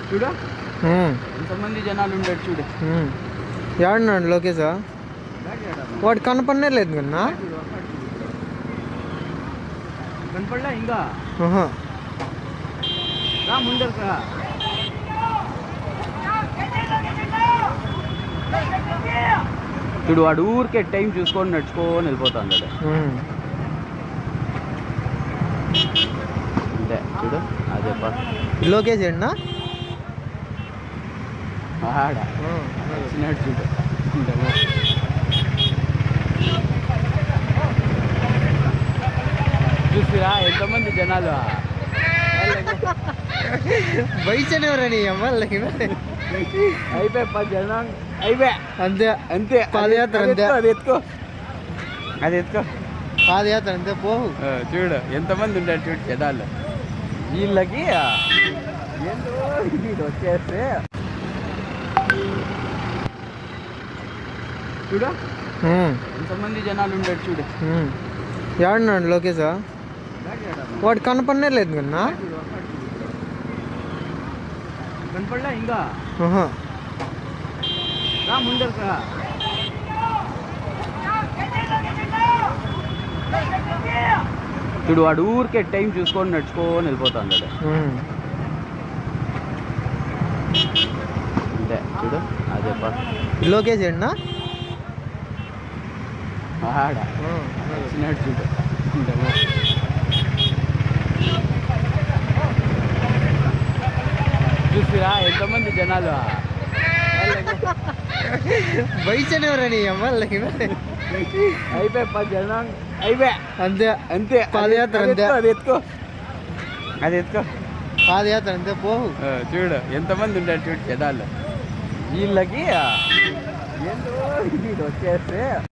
చూడు ఎంతమంది జనాలు ఉండడు చూడు ఏడున్నాడు లోకేష్ వాడు కనపడనే లేదు కన్నా కనపడలే ఇంకా ఆహా. రా ముందరకు రా చూడు వాడు ఊరికే టైం చూసుకొని నడుచుకొని వెళ్ళిపోతాడు ఉమ్. అంతే చూడు అదే పా లోకేష్ ఏడనా ఆడ వచ్చినాడు చూడు అంతే పో. చూసిరా ఎంతమంది జనాలు బయటనేవరని అమ్మాయి అయిపోయి పది జనం అయిపోయా అంతే అంతే పాదయాత్ర అది అంతే. ఎత్తుకో, అది ఎత్తుకో అది ఎత్తుకో పాదయాత్ర అంతే పోవు ఆ, చూడు ఎంతమంది ఉంటారు చూడు జనాలు వీళ్ళకి ఆ, ఏందో ఇది వచ్చేస్తే చూడు ఉమ్. ఎంతమంది జనాలు ఉంటారు చూడు ఉమ్. ఏడున్నాడు లోకేష్ వాడు కనపడనే లేదు కన్నా కనపడలే ఇంకా ఆహా. రా ముందరకు రా చూడు వాడు ఊరికే టైం చూసుకొని నడుచుకొని వెళ్ళిపోతాడు ఉమ్. అంతే చూడు అదే పా లోకేష్ ఏడనా ఆడ వచ్చినాడు చూడు అంతే పో. చూసిరా ఎంతమంది జనాలు బయటనేవరని అమ్మాయి అయిపోయి పది జనం అయిపోయా అంతే అంతే పాదయాత్ర అది అంతే. ఎత్తుకో, అది ఎత్తుకో అది ఎత్తుకో పాదయాత్ర అంతే పోవు ఆ, చూడు ఎంతమంది ఉంటారు చూడు జనాలు వీళ్ళకి ఆ, ఏందో ఇది వచ్చేస్తే